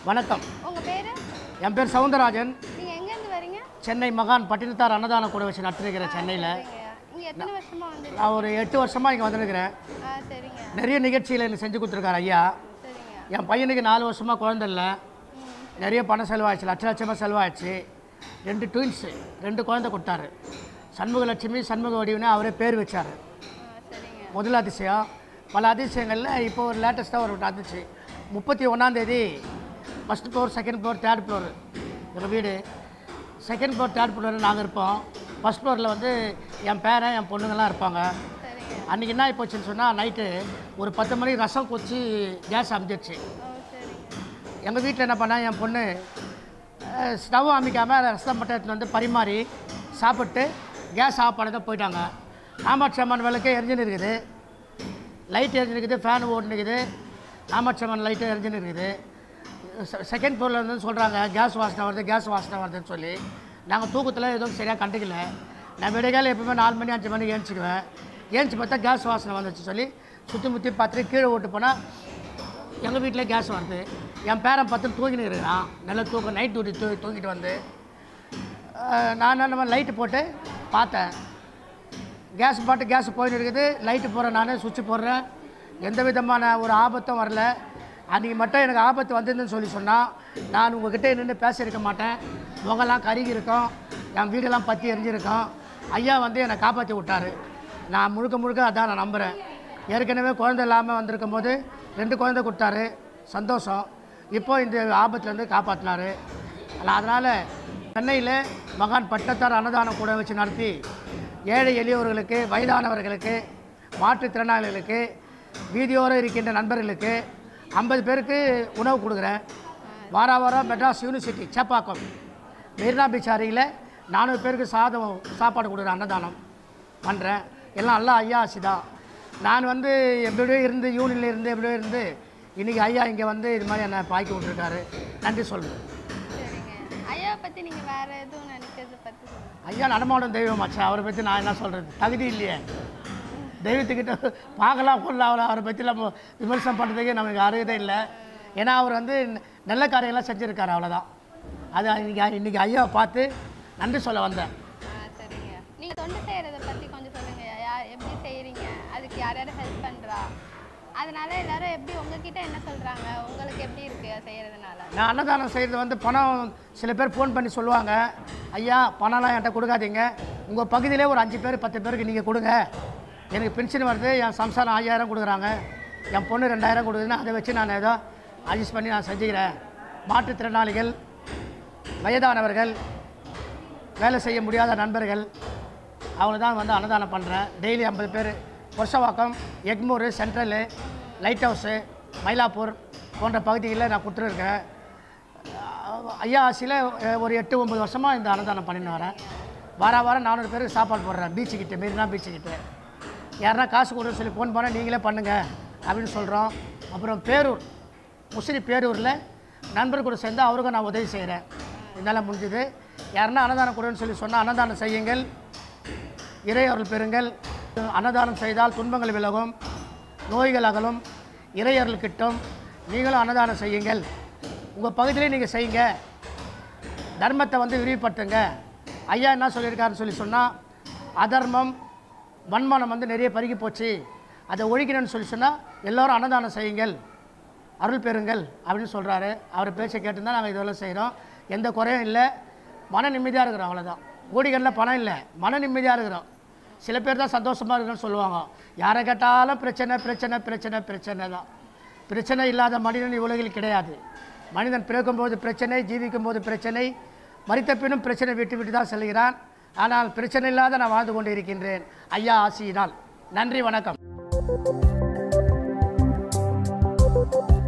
வணக்கம் உங்கள் பேர் என் பேர் சவுந்தரராஜன் நீங்கள் எங்கேருந்து வரீங்க சென்னை மகான் பட்டினத்தார் அன்னதான கூட வச்சு நட்டுருக்கிறேன் சென்னையில் சரிங்க இங்கே எத்தனை வருஷமாக வந்து நான் ஒரு எட்டு வருஷமாக இங்கே வந்துருக்கிறேன் ஆ சரிங்க நிறைய நிகழ்ச்சியில் எனக்கு செஞ்சு கொடுத்துருக்காரு ஐயா சரிங்க என் பையனுக்கு நாலு வருஷமாக குழந்தை இல்லை நிறைய பணம் செலவாயிடுச்சு லட்ச லட்சமாக செலவாயிடுச்சு ரெண்டு ட்வின்ஸு ரெண்டு குழந்தை கொடுத்தாரு சண்முகலட்சுமி சண்முக வடிவுன்னு அவரே பேர் வச்சார் ஆ சரிங்க முதல் அதிசயம் பல அதிசயங்களில் இப்போ ஒரு லேட்டஸ்ட்டாக ஒரு அதிர்ச்சி முப்பத்தி ஒன்றாந்தேதி first floor second floor third floor எங்கள் வீடு செகண்ட் ஃப்ளோர் தேர்ட் ஃப்ளோர் நாங்கள் இருப்போம் ஃபஸ்ட் ஃப்ளோரில் வந்து என் பேரன் என் பொண்ணுங்கள்லாம் இருப்பாங்க சரிங்க அன்றைக்கி என்ன போச்சுன்னு சொன்னால் நைட்டு ஒரு பத்து மணிக்கு ரசம் கொச்சி கேஸ் அமைஞ்சிருச்சு ஓ சரிங்க எங்கள் வீட்டில் என்ன பண்ணா என் பொண்ணு ஸ்டவ் அமைக்காமல் ரசம் மட்டும் எடுத்துன்னு வந்து பரிமாறி சாப்பிட்டு கேஸ் ஆஃப் பண்ணதை போயிட்டாங்க காமாட்சி அம்மன் விளக்கு எரிஞ்சுன்னு இருக்குது லைட் எரிஞ்சுன்னு இருக்குது ஃபேன் ஓட்டுன்னு இருக்குது காமாட்சி அம்மன் லைட்டு எரிஞ்சுன்னு இருக்குது செ- செகண்ட் ஃப்ளோரில் இருந்து சொல்கிறாங்க கேஸ் வாசனை வருது கேஸ் வாசனை வருதுன்னு சொல்லி நாங்கள் தூக்கத்தில் எதுவும் சரியாக கண்டுக்கல நான் விடைகால எப்பவுமே நாலு மணி அஞ்சு மணிக்கு ஏஞ்சிக்குவேன் ஏஞ்சி பார்த்தா கேஸ் வாசனை வந்துச்சு சொல்லி சுற்றி முற்றி பார்த்துட்டு கீழே ஓட்டு போனால் எங்கள் வீட்டில் கேஸ் வருது என் பேரன் பார்த்து தூங்கின்னு இருக்கிறான் நல்லா தூக்கம் நைட் டியூட்டி தூ தூங்கிட்டு வந்து அஹ், நான் நம்ம லைட்டு போட்டு பார்த்தேன் கேஸ் பாட்டு கேஸ் போயின்னு இருக்குது லைட்டு போடுறேன் நான் சுவிட்ச் போடுறேன் எந்த விதமான ஒரு ஆபத்தும் வரல அன்றைக்கி மட்டும் எனக்கு ஆபத்து வந்ததுன்னு சொல்லி சொன்னால் நான் உங்ககிட்ட நின்று பேசியிருக்க மாட்டேன் முகம்லாம் கருகி இருக்கும் என் வீடெல்லாம் பற்றி எரிஞ்சிருக்கும் ஐயா வந்து என்னை காப்பாற்றி விட்டாரு நான் முழுக்க முழுக்க அதான் நான் நம்புகிறேன் ஏற்கனவே குழந்தை இல்லாமல் வந்திருக்கும் போது ரெண்டு குழந்தை கொடுத்தாரு சந்தோஷம் இப்போ இந்த ஆபத்துலேருந்து காப்பாற்றினாரு அதனால் சென்னையில் மகான் பட்டத்தார் அன்னதானம் கூட வச்சு நடத்தி ஏழை எளியவர்களுக்கு வயதானவர்களுக்கு மாற்றுத்திறனாளிகளுக்கு வீதியோரம் இருக்கின்ற நண்பர்களுக்கு ஐம்பது பேருக்கு உணவு கொடுக்குறேன் வார வாரம் மெட்ராஸ் யூனிவர்சிட்டி சேப்பாக்கம் மெரினா பீச் அருகில் நானூறு பேருக்கு சாதம் சாப்பாடு கொடுக்குறேன் அன்னதானம் பண்ணுறேன் எல்லாம் நல்லா ஐயா ஆசிதான் நான் வந்து எப்படியோ இருந்து யூனியனில் இருந்து எப்படியோ இருந்து இன்றைக்கி ஐயா இங்கே வந்து இது மாதிரி என்னை பாய்க்கி விட்ருக்காரு நன்றி சொல்லுங்கள் சரிங்க ஐயாவை பற்றி நீங்கள் வேறு எதுவும் நினைக்கிறது பற்றி சொல்லுங்கள் ஐயா நடமாடும் தெய்வமாச்சா அவரை பற்றி நான் என்ன சொல்கிறது தகுதி இல்லையே தெய்வத்துக்கிட்ட பார்க்கலாம் கொள்ளலாம் அவரை பற்றி நம்ம விமர்சனம் பண்ணுறதுக்கு நமக்கு அருகதை இல்லை ஏன்னா அவர் வந்து நல்ல காரியங்கள்லாம் செஞ்சுருக்காரு அவ்வளோதான் அது இன்னைக்கு இன்றைக்கி ஐயாவை பார்த்து நன்றி சொல்ல வந்தேன் ஆ சரிங்க நீங்கள் தொண்டு செய்கிறத பற்றி கொஞ்சம் சொல்லுங்கள் யார் எப்படி செய்கிறீங்க அதுக்கு யார் யார் ஹெல்ப் பண்ணுறா அதனால எல்லாரும் எப்படி உங்ககிட்ட என்ன சொல்கிறாங்க உங்களுக்கு எப்படி இருக்குது செய்கிறதுனால நான் அன்னதானம் செய்கிறது வந்து பணம் சில பேர் ஃபோன் பண்ணி சொல்லுவாங்க ஐயா பணம்லாம் என்கிட்ட கொடுக்காதீங்க உங்கள் பகுதியிலே ஒரு அஞ்சு பேர் பத்து பேருக்கு நீங்கள் கொடுங்க எனக்கு பென்ஷன் வருது என் சம்சாரம் ஐயாயிரம் கொடுக்குறாங்க என் பொண்ணு ரெண்டாயிரம் கொடுக்குதுன்னா அதை வச்சு நான் ஏதோ அட்ஜஸ்ட் பண்ணி நான் செஞ்சுக்கிறேன் மாற்றுத்திறனாளிகள் வயதானவர்கள் வேலை செய்ய முடியாத நண்பர்கள் அவங்க தான் வந்து அன்னதானம் பண்ணுறேன் டெய்லி ஐம்பது பேர் Purasawalkam Egmore central lighthouse Mylapore போன்ற பகுதிகளில் நான் கொடுத்துருக்கேன் ஐயா ஆசியில் ஒரு எட்டு ஒம்பது வருஷமாக இந்த அன்னதானம் பண்ணின்னு வரேன் வார வாரம் நானூறு பேருக்கு சாப்பாடு போடுறேன் பீச்சுக்கிட்ட மெரினா பீச்சுக்கிட்ட யாருன்னா காசு கொடுன்னு சொல்லி ஃபோன் பண்ணால் நீங்களே பண்ணுங்கள் அப்படின்னு சொல்கிறோம் அப்புறம் பேரூர் முசிறி பேரூரில் நண்பர் கூட சேர்ந்து அவருக்கும் நான் உதவி செய்கிறேன் இதனால் முடிஞ்சுது யாருன்னா அன்னதானம் கொடுன்னு சொல்லி சொன்னால் அன்னதானம் செய்யுங்கள் இறையருள் பெறுங்கள் அன்னதானம் செய்தால் துன்பங்கள் விலகும் நோய்கள் அகலும் இறையருள் கிட்டும் நீங்களும் அன்னதானம் செய்யுங்கள் உங்கள் பகுதியிலே நீங்கள் செய்யுங்க தர்மத்தை வந்து விரிவுபடுத்துங்க ஐயா என்ன சொல்லியிருக்காருன்னு சொல்லி சொன்னால் அதர்மம் வன்மனம் வந்து நிறைய பருகி போச்சு அதை ஒழிக்கணும்னு சொல்லி சொன்னால் எல்லோரும் அன்னதானம் செய்யுங்கள் அருள் பெறுங்கள் அப்படின்னு சொல்கிறாரு அவர் பேச்சை கேட்டு தான் நாங்கள் இதெல்லாம் செய்கிறோம் எந்த குறையும் இல்லை மன நிம்மதியாக இருக்கிறோம் அவ்வளோதான் கோடிகளில் பணம் இல்லை மன நிம்மதியாக இருக்கிறோம் சில பேர் தான் சந்தோஷமாக இருக்குன்னு சொல்லுவாங்க யாரை கேட்டாலும் பிரச்சனை பிரச்சனை பிரச்சனை பிரச்சனை தான் பிரச்சனை இல்லாத மனிதன் இவ்வுலகில் கிடையாது மனிதன் பிறக்கும்போது பிரச்சனை ஜீவிக்கும் போது பிரச்சனை மறித்த பின்னும் பிரச்சனை விட்டு விட்டு தான் செல்கிறான் ஆனால் பிரச்சனை இல்லாத நான் வாழ்ந்து கொண்டு இருக்கின்றேன் ஐயா ஆசியினால் நன்றி வணக்கம்